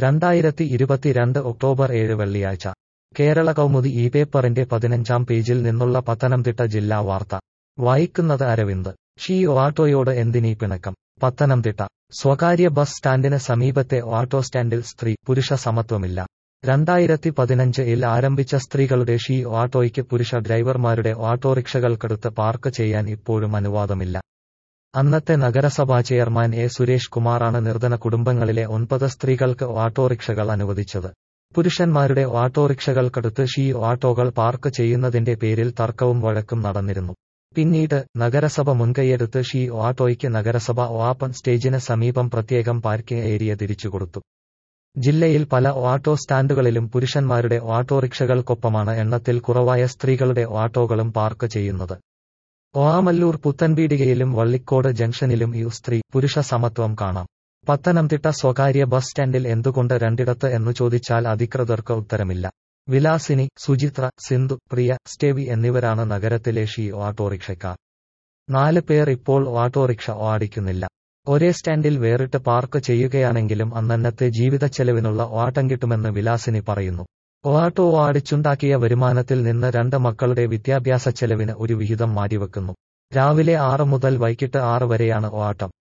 രണ്ടായിരത്തി ഇരുപത്തിരണ്ട് ഒക്ടോബർ ഏഴ് വെള്ളിയാഴ്ച കേരള കൗമുദി ഈ പേപ്പറിന്റെ പതിനഞ്ചാം പേജിൽ നിന്നുള്ള പത്തനംതിട്ട ജില്ലാ വാർത്ത വായിക്കുന്നത് അരവിന്ദ് ഷീ ഓട്ടോയോട് എന്തിനീ പിണക്കം പത്തനംതിട്ട സ്വകാര്യ ബസ് സ്റ്റാൻഡിന് സമീപത്തെ ഓട്ടോ സ്റ്റാൻഡിൽ സ്ത്രീ പുരുഷ സമത്വമില്ല രണ്ടായിരത്തി പതിനഞ്ച് ഇൽ ആരംഭിച്ച സ്ത്രീകളുടെ ഷീ ഓട്ടോയ്ക്ക് പുരുഷ ഡ്രൈവർമാരുടെ ഓട്ടോറിക്ഷകൾക്കടുത്ത് പാർക്ക് ചെയ്യാൻ ഇപ്പോഴും അനുവാദമില്ല അന്നത്തെ നഗരസഭാ ചെയർമാൻ എ സുരേഷ് കുമാറാണ് നിർധന കുടുംബങ്ങളിലെ ഒൻപത് സ്ത്രീകൾക്ക് ഓട്ടോറിക്ഷകൾ അനുവദിച്ചത് പുരുഷന്മാരുടെ ഓട്ടോറിക്ഷകൾക്കടുത്ത് ഷീ ഓട്ടോകൾ പാർക്ക് ചെയ്യുന്നതിന്റെ പേരിൽ തർക്കവും വഴക്കും നടന്നിരുന്നു പിന്നീട് നഗരസഭ മുൻകൈയെടുത്ത് ഷീ ഓട്ടോയ്ക്ക് നഗരസഭ ഓപ്പൺ സ്റ്റേജിന് സമീപം പ്രത്യേകം പാർക്കിംഗ് ഏരിയ തിരിച്ചുകൊടുത്തു ജില്ലയിൽ പല ഓട്ടോ സ്റ്റാൻഡുകളിലും പുരുഷന്മാരുടെ ഓട്ടോറിക്ഷകൾക്കൊപ്പമാണ് എണ്ണത്തിൽ കുറവായ സ്ത്രീകളുടെ ഓട്ടോകളും പാർക്ക് ചെയ്യുന്നത് ഓമല്ലൂർ പുത്തൻപീടികയിലും വള്ളിക്കോട് ജംഗ്ഷനിലും ഈ സ്ത്രീ പുരുഷ സമത്വം കാണാം പത്തനംതിട്ട സ്വകാര്യ ബസ് സ്റ്റാൻഡിൽ എന്തുകൊണ്ട് രണ്ടിടത്ത് എന്നു ചോദിച്ചാൽ അധികൃതർക്ക് ഉത്തരമില്ല വിലാസിനി സുചിത്ര സിന്ധു പ്രിയ സ്റ്റേവി എന്നിവരാണ് നഗരത്തിലെ ഷീ ഓട്ടോറിക്ഷക്കാർ നാല് പേർ ഇപ്പോൾ ഓട്ടോറിക്ഷ ഓടിക്കുന്നില്ല ഒരേ സ്റ്റാൻഡിൽ വേറിട്ട് പാർക്ക് ചെയ്യുകയാണെങ്കിലും അന്നന്നത്തെ ജീവിതച്ചെലവിനുള്ള ഓട്ടം കിട്ടുമെന്ന് വിലാസിനി പറയുന്നു ഓട്ടോ ഓടിച്ചുണ്ടാക്കിയ വരുമാനത്തിൽ നിന്ന് രണ്ട് മക്കളുടെ വിദ്യാഭ്യാസ ചെലവിന് ഒരു വിഹിതം മാറ്റിവെക്കുന്നു രാവിലെ ആറ് മുതൽ വൈകിട്ട് ആറ് വരെയാണ് ഓട്ടം